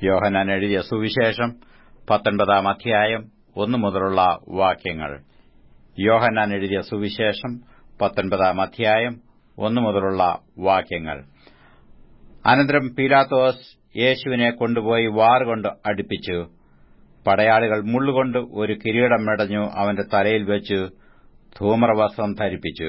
യോഹനാൻ എഴുതിയ സുവിശേഷം പത്തൊൻപതാം അധ്യായം ഒന്നു മുതലുള്ള വാക്യങ്ങൾ യോഹന്നാൻ എഴുതിയ സുവിശേഷം പത്തൊൻപതാം അധ്യായം ഒന്നു മുതലുള്ള വാക്യങ്ങൾ അനന്തരം പീലാത്തോസ് യേശുവിനെ കൊണ്ടുപോയി വാറുകൊണ്ട് അടുപ്പിച്ചു പടയാളികൾ മുള്ളുകൊണ്ട് ഒരു കിരീടം മെടഞ്ഞു അവന്റെ തലയിൽ വെച്ച് ധൂമ്രവസ്ത്രം ധരിപ്പിച്ചു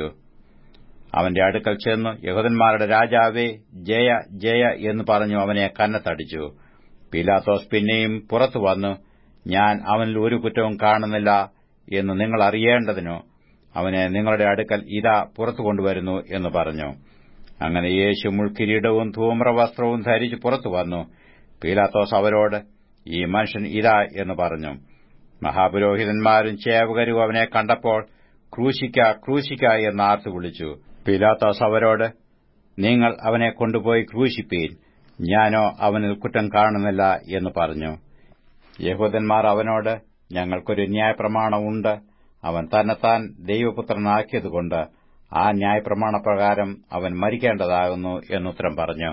അവന്റെ അടുക്കൽ ചെന്നു യഹൂദന്മാരുടെ രാജാവേ ജയ ജയ എന്ന് പറഞ്ഞു അവനെ കന്നത്തടിച്ചു പീലാത്തോസ് പിന്നെയും പുറത്തു വന്നു ഞാൻ അവനിൽ ഒരു കുറ്റവും കാണുന്നില്ല എന്ന് നിങ്ങൾ അറിയേണ്ടതിനോ അവനെ നിങ്ങളുടെ അടുക്കൽ ഇതാ പുറത്തു കൊണ്ടുവരുന്നു എന്ന് പറഞ്ഞു അങ്ങനെ യേശു മുൾക്കിരീടവും ധൂമ്രവസ്ത്രവും ധരിച്ച് പുറത്തു വന്നു പീലാത്തോസ് അവരോട് ഈ മനുഷ്യൻ ഇതാ എന്ന് പറഞ്ഞു മഹാപുരോഹിതന്മാരും ചേവകരും അവനെ കണ്ടപ്പോൾ ക്രൂശിക്ക ക്രൂശിക്ക എന്ന് ആർത്തു വിളിച്ചു പീലാത്തോസ് അവരോട് നിങ്ങൾ അവനെ കൊണ്ടുപോയി ക്രൂശിപ്പീൻ ഞാനോ അവനിൽ കുറ്റം കാണുന്നില്ല എന്ന് പറഞ്ഞു യഹൂദന്മാർ അവനോട് ഞങ്ങൾക്കൊരു ന്യായപ്രമാണമുണ്ട് അവൻ തന്നെത്താൻ ദൈവപുത്രനാക്കിയതുകൊണ്ട് ആ ന്യായപ്രമാണപ്രകാരം അവൻ മരിക്കേണ്ടതാകുന്നു എന്നുത്തരം പറഞ്ഞു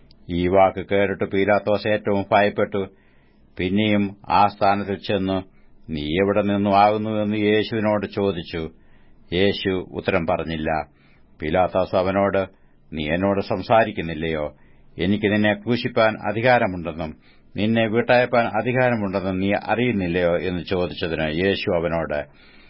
ഈ വാക്ക് കേട്ടിട്ട് പീലാത്തോസ് ഏറ്റവും ഭയപ്പെട്ടു പിന്നെയും ആ സ്ഥാനത്തിൽ ചെന്നു നീ എവിടെ നിന്നു ആകുന്നു എന്ന് യേശുവിനോട് ചോദിച്ചു യേശു ഉത്തരം പറഞ്ഞില്ല പീലാത്തോസ് അവനോട് നീ എന്നോട് സംസാരിക്കുന്നില്ലയോ എനിക്ക് നിന്നെ ക്രൂശിപ്പാൻ അധികാരമുണ്ടെന്നും നിന്നെ വീട്ടയപ്പാൻ അധികാരമുണ്ടെന്നും നീ അറിയുന്നില്ലയോ എന്ന് ചോദിച്ചതിന് യേശു അവനോട്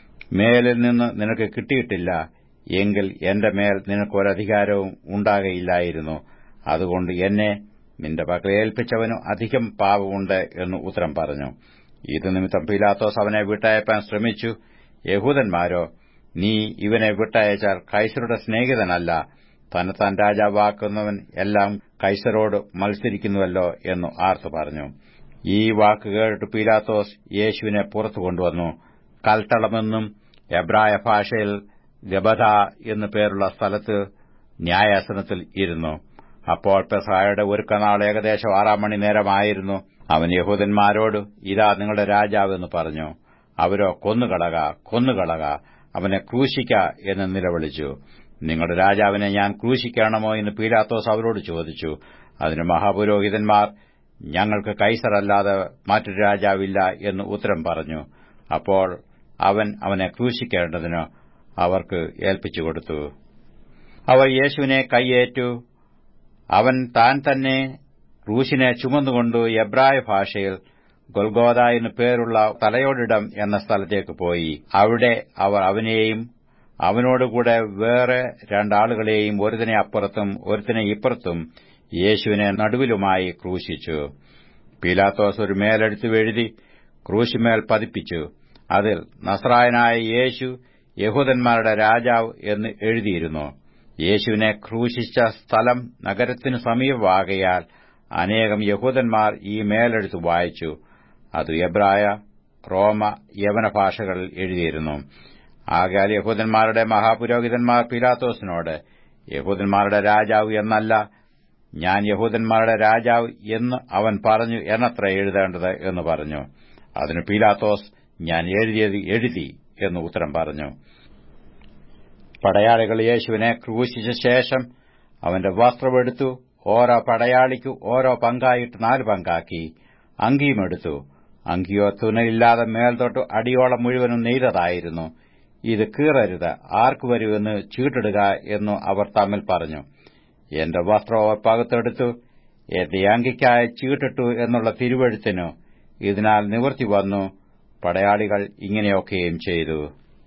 മേലിൽ നിന്ന് നിനക്ക് കിട്ടിയിട്ടില്ല എങ്കിൽ എന്റെ മേൽ നിനക്കൊരധികാരവും ഉണ്ടാകയില്ലായിരുന്നു അതുകൊണ്ട് എന്നെ നിന്റെ പക്കൽ ഏൽപ്പിച്ചവനു അധികം പാവമുണ്ട് എന്ന് ഉത്തരം പറഞ്ഞു ഇത് നിമിത്തം പീലാത്തോസ് അവനെ വിട്ടയപ്പാൻ ശ്രമിച്ചു യഹൂദന്മാരോ നീ ഇവനെ വിട്ടയച്ചാൽ കൈസരുടെ സ്നേഹിതനല്ല തന്നെത്താൻ രാജാവാക്കുന്നവൻ എല്ലാം കൈസരോട് മത്സരിക്കുന്നുവല്ലോ എന്ന് ആർത്തു പറഞ്ഞു ഈ വാക്ക് കേട്ട് പീലാത്തോസ് യേശുവിനെ പുറത്തു കൊണ്ടുവന്നു കൽത്തളമെന്നും എബ്രായ ഭാഷയിൽ ഗബധ എന്നു പേരുള്ള സ്ഥലത്ത് ന്യായാസനത്തിൽ ഇരുന്നു അപ്പോൾ പെസായുടെ ഒരുക്കനാൾ ഏകദേശം ആറാം മണി നേരമായിരുന്നു അവൻ യഹൂദന്മാരോട് ഇതാ നിങ്ങളുടെ രാജാവെന്ന് പറഞ്ഞു അവരോ കൊന്നുകളക കൊന്നുകളക അവനെ ക്രൂശിക്ക എന്ന് നിലവിളിച്ചു നിങ്ങളുടെ രാജാവിനെ ഞാൻ ക്രൂശിക്കണമോ എന്ന് പീലാത്തോസ് അവരോട് ചോദിച്ചു അതിന് മഹാപുരോഹിതന്മാർ ഞങ്ങൾക്ക് കൈസറല്ലാതെ മറ്റൊരു രാജാവില്ല എന്ന് ഉത്തരം പറഞ്ഞു അപ്പോൾ അവൻ അവനെ ക്രൂശിക്കേണ്ടതിന് അവർക്ക് ഏൽപ്പിച്ചു കൊടുത്തു അവർ യേശുവിനെ കൈയേറ്റു അവൻ താൻ തന്നെ ക്രൂശിനെ ചുമന്നുകൊണ്ട് എബ്രായ ഭാഷയിൽ ഗൊൽഗോദ എന്നു പേരുള്ള തലയോടിടം എന്ന സ്ഥലത്തേക്ക് പോയി അവിടെ അവർ അവനെയും അവനോടുകൂടെ വേറെ രണ്ടാളുകളെയും ഒരുത്തിനെ അപ്പുറത്തും ഒരുത്തിനെ ഇപ്പുറത്തും യേശുവിനെ നടുവിലുമായി ക്രൂശിച്ചു പീലാത്തോസ് ഒരു മേലെടുത്തു എഴുതി ക്രൂശിമേൽ പതിപ്പിച്ചു അതിൽ നസ്രായനായ യേശു യഹൂദന്മാരുടെ രാജാവ് എന്ന് എഴുതിയിരുന്നു യേശുവിനെ ക്രൂശിച്ച സ്ഥലം നഗരത്തിനു സമീപമാകയാൽ അനേകം യഹൂദന്മാർ ഈ മേലെടുത്ത് വായിച്ചു അത് എബ്രായ റോമ യവന ഭാഷകളിൽ എഴുതിയിരുന്നു ആകാൽ യഹൂദന്മാരുടെ മഹാപുരോഹിതന്മാർ പീലാത്തോസിനോട് യഹൂദന്മാരുടെ രാജാവ് എന്നല്ല ഞാൻ യഹൂദന്മാരുടെ രാജാവ് എന്ന് അവൻ പറഞ്ഞു എന്നത്ര എഴുതേണ്ടത് എന്ന് പറഞ്ഞു അതിന് പീലാത്തോസ് ഞാൻ എഴുതിയത് എഴുതി എന്ന് ഉത്തരം പറഞ്ഞു പടയാളികൾ യേശുവിനെ ക്രൂശിച്ച ശേഷം അവന്റെ വസ്ത്രമെടുത്തു ഓരോ പടയാളിക്കു ഓരോ പങ്കായിട്ട് നാല് പങ്കാക്കി അങ്കിയുമെടുത്തു അങ്കിയോ തുണയില്ലാതെ മേൽതൊട്ട് അടിയോളം മുഴുവനും നെയ്തതായിരുന്നു ഇത് കീറരുത് ആർക്കു വരുമെന്ന് ചീട്ടിടുക എന്നു അവർ തമ്മിൽ പറഞ്ഞു എന്റെ വസ്ത്രം അവർ പകുത്തെടുത്തു എന്റെ അങ്കിക്കായി ചീട്ടിട്ടു എന്നുള്ള തിരുവഴുത്തിനു ഇതിനാൽ നിവൃത്തി വന്നു പടയാളികൾ ഇങ്ങനെയൊക്കെയും ചെയ്തു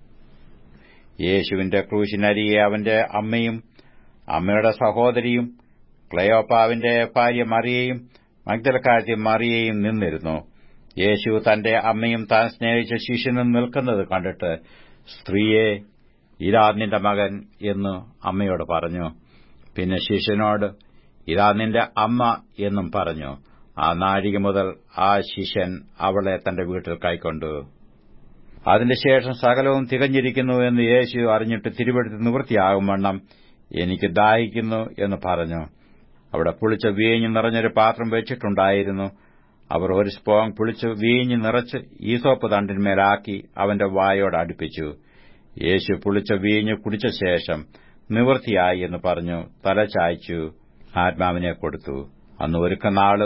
യേശുവിന്റെ ക്രൂശിനരിയെ അവന്റെ അമ്മയും അമ്മയുടെ സഹോദരിയും ക്ലയോപ്പാവിന്റെ ഭാര്യ മറിയയും മഗ്ദലക്കാരത്തി മറിയയും നിന്നിരുന്നു യേശു തന്റെ അമ്മയും താൻ സ്നേഹിച്ച ശിഷ്യനും നിൽക്കുന്നത് കണ്ടിട്ട് സ്ത്രീയെ ഇതാ നിന്റെ മകൻ എന്ന് അമ്മയോട് പറഞ്ഞു പിന്നെ ശിഷ്യനോട് ഇതാ നിന്റെ അമ്മ എന്നും പറഞ്ഞു ആ നാഴിക മുതൽ ആ ശിഷ്യൻ അവളെ തന്റെ വീട്ടിൽ കൈക്കൊണ്ടു അതിന്റെ ശേഷം സകലവും തികഞ്ഞിരിക്കുന്നു എന്ന് യേശു അറിഞ്ഞിട്ട് തിരുവെടുത്ത് നിവൃത്തിയാകും വണ്ണം എനിക്ക് ദാഹിക്കുന്നു എന്ന് പറഞ്ഞു അവിടെ പുളിച്ച വീഞ്ഞ് നിറഞ്ഞൊരു പാത്രം വെച്ചിട്ടുണ്ടായിരുന്നു അവർ ഒരു സ്പോങ് പുളിച്ച് വീഞ്ഞ് നിറച്ച് ഈസോപ്പ് തണ്ടിന്മേലാക്കി അവന്റെ വായോട് അടുപ്പിച്ചു യേശു പുളിച്ച വീഞ്ഞ് കുടിച്ച ശേഷം നിവൃത്തിയായി എന്ന് പറഞ്ഞു തല ചായ്ച്ചു ആത്മാവിനെ കൊടുത്തു അന്ന് ഒരുക്കനാളും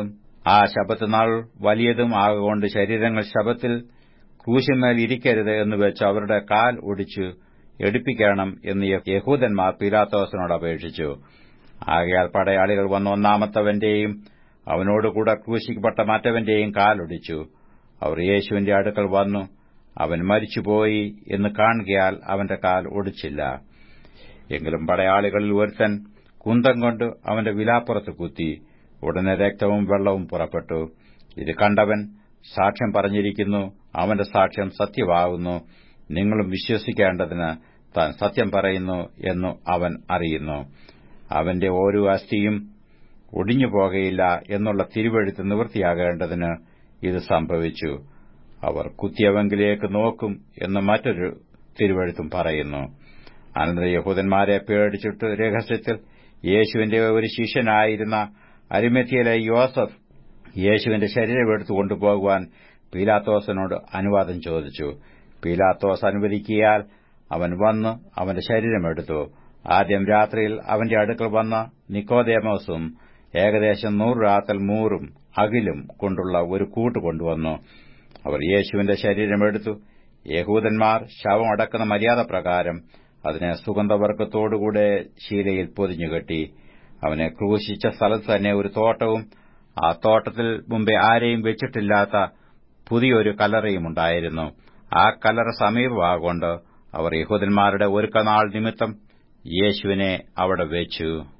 ആ ശബത്ത് നാൾ വലിയതും ആകൊണ്ട് ശരീരങ്ങൾ ശബത്തിൽ ക്രൂശന്മേൽ ഇരിക്കരുത് എന്ന് വെച്ച് അവരുടെ കാൽ ഒടിച്ചു എടുപ്പിക്കണം എന്ന് യഹൂദന്മാർ പീലാത്തോസിനോട് അപേക്ഷിച്ചു ആകയാൽ പടയാളികൾ വന്ന് ഒന്നാമത്തവന്റെയും അവനോടുകൂടെ ക്രൂശിക്കപ്പെട്ട മറ്റവന്റെയും കാലൊടിച്ചു അവർ യേശുവിന്റെ അടുക്കൽ വന്നു അവൻ മരിച്ചുപോയി എന്ന് കാണുകയാൽ അവന്റെ കാൽ ഒടിച്ചില്ല എങ്കിലും പടയാളികളിൽ ഒരുത്തൻ കുന്തം കൊണ്ട് അവന്റെ വിലാപ്പുറത്ത് കുത്തി ഉടനെ രക്തവും വെള്ളവും പുറപ്പെട്ടു ഇത് കണ്ടവൻ സാക്ഷ്യം പറഞ്ഞിരിക്കുന്നു അവന്റെ സാക്ഷ്യം സത്യമാകുന്നു നിങ്ങളും വിശ്വസിക്കേണ്ടതിന് താൻ സത്യം പറയുന്നു എന്നു അവൻ അറിയുന്നു അവന്റെ ഓരോ അസ്ഥിയും ഒടിഞ്ഞു പോകയില്ല എന്നുള്ള തിരുവഴുത്ത് നിവൃത്തിയാകേണ്ടതിന് ഇത് സംഭവിച്ചു അവർ കുത്തിയവെങ്കിലേക്ക് നോക്കും എന്ന് മറ്റൊരു തിരുവഴുത്തും പറയുന്നു അനന്തര യഹൂദന്മാരെ പേടിച്ചിട്ട് രഹസ്യത്തിൽ യേശുവിന്റെ ഒരു ശിഷ്യനായിരുന്ന അരിമത്തിയിലെ യോസഫ് യേശുവിന്റെ ശരീരം എടുത്തു കൊണ്ടുപോകുവാൻ പീലാത്തോസിനോട് അനുവാദം ചോദിച്ചു പീലാത്തോസ് അനുവദിക്കിയാൽ അവൻ വന്ന് അവന്റെ ശരീരമെടുത്തു ആദ്യം രാത്രിയിൽ അവന്റെ അടുക്കൽ വന്ന നിക്കോദേമോസും ഏകദേശം നൂറ് രാത്തൽ മൂറും അകിലും കൊണ്ടുള്ള ഒരു കൂട്ട് കൊണ്ടുവന്നു അവർ യേശുവിന്റെ ശരീരമെടുത്തു യഹൂദന്മാർ ശവം അടക്കുന്ന മര്യാദ പ്രകാരം അതിനെ സുഗന്ധവർഗത്തോടുകൂടെ ശീലയിൽ പൊതിഞ്ഞുകെട്ടി അവനെ ക്രൂശിച്ച സ്ഥലത്ത് തന്നെ ഒരു തോട്ടവും ആ തോട്ടത്തിൽ മുമ്പേ ആരെയും വെച്ചിട്ടില്ലാത്ത പുതിയൊരു കല്ലറയുമുണ്ടായിരുന്നു ആ കല്ലറ സമീപമാകൊണ്ട് അവർ യഹൂദന്മാരുടെ ഒരുക്കനാൾ നിമിത്തം യേശുവിനെ അവിടെ വെച്ചു